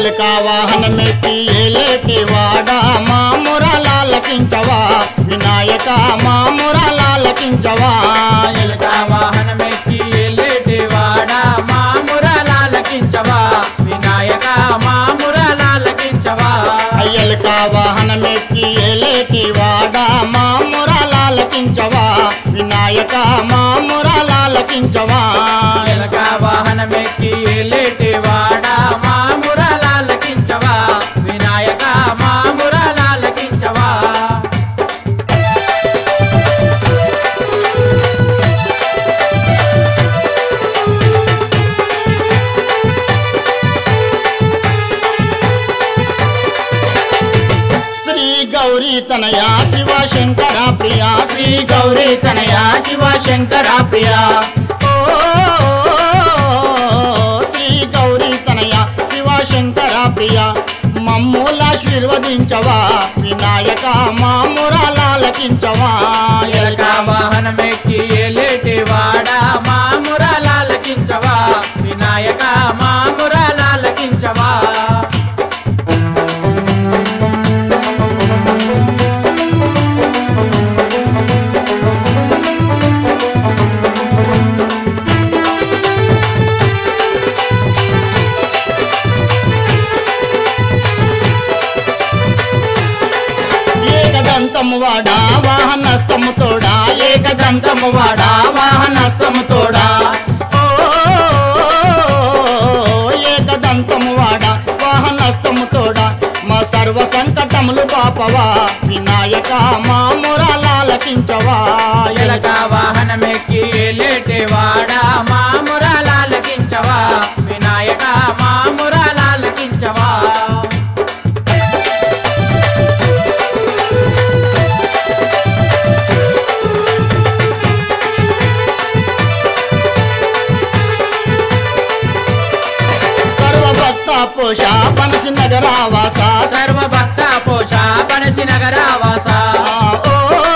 ఎలుక వాహనమెక్కి ఏలేటి వాడా మా మురలాలకించవా వినాయక మా మురలాలకించవా ఎలుక వాహనమెక్కి ఎల్లేటి వాడా మా మురలాలకించవా వినాయక మా మురలాలకించవా ఎలుక వాహనమెక్కి ఏలేటి వాడా మా మురలాలకించవా వినాయక మా మురలాలకించవా ఎలుక వాహనమెక్కి ఎల్లేటి వాడా మా మురలాలకించవా వినాయక మా మురలాలకించవా శ్రీ గౌరీ తనయ శివ శంకర ప్రియా శ్రీ శ్రీ గౌరీ తనయ శివ శంకర ప్రియ ఓ, శ్రీ గౌరీ తనయ శివ శంకర ప్రియ మమ్ములాశీర్వదించవా వినాయక మా మురలాలకించవా ఎలక వాహనమెక్కి ఎలేటి వాడా మా మురలాలకించవా వినాయక మా మురలాలకించవా ఏకదంతము వాడా వాహనస్తము తోడా ఏకదంతము వాడా వాహనస్తము తోడా ఓ, ఏకదంతము వాడా వాహనస్తము తోడా మా సర్వ సంకటములు పాపవా వినాయక మా మురలాలకించవా ఎలక వాహనమెక్కి ఎలేటి వాడా మా మురలాలకించవా వినాయక మా మురలాలకించవా సర్వభక్త పోష పనసి నగరావాస సర్వభక్త పోష పనసి నగరావాస ఓ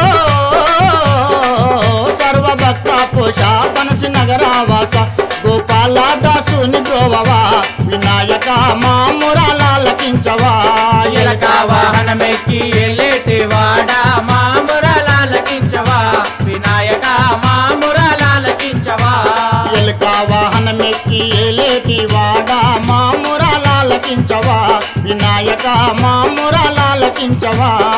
సర్వభక్త పోష పనసి నగరావాస గోపాల దాసుని గోవవా వినాయక మా మురలాలకించవా ఎలక వాహనమెక్కి ఎల్లేటి వాడా మా మురలాలకించవా వినాయక మా మురలాలకించవా ఎలుక వాహనమెక్కి ఏలేటి వాడా మా మురలాలకించవా వినాయక మా మురలాలకించవా